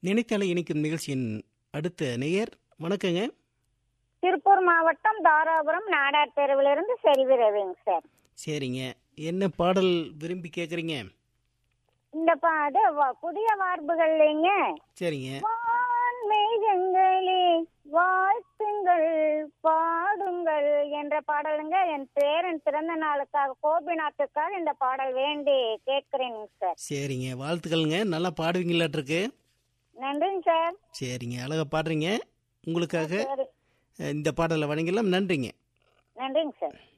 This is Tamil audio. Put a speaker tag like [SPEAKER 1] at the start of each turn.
[SPEAKER 1] நினைத்தாலே இணைக்கும் நிகழ்ச்சியின் அடுத்த நேயர் வணக்கங்க
[SPEAKER 2] திருப்பூர் மாவட்டம் தாராபுரம் நாடார் தெருவிலிருந்து செல்வி ரவிங்க சார்
[SPEAKER 1] சரிங்க என்ன பாடல் விரும்பி கேட்குறீங்க
[SPEAKER 2] இந்த பாடு வ- புதிய வார்ப்புகள்லைங்க
[SPEAKER 1] சரிங்க
[SPEAKER 2] வான்மேகங்களே வாழ்த்துங்கள் பாடுங்கள் என்ற பாடலுங்க என் பேரன் பிறந்த நாளுக்காக கோபிநாத்துக்காக இந்த பாடல் வேண்டி கேட்கிறேங்க சார்
[SPEAKER 1] சரிங்க வாழ்த்துக்கள்ங்க நல்லா பாடுவீங்களாட்டிருக்கு
[SPEAKER 2] நன்றிங்க சார்
[SPEAKER 1] சரிங்க அழகா பாடுறீங்க உங்களுக்காக
[SPEAKER 2] சரி
[SPEAKER 1] அஹ், இந்த பாடலை வழங்கலாம் நன்றிங்க
[SPEAKER 2] நன்றிங்க சார்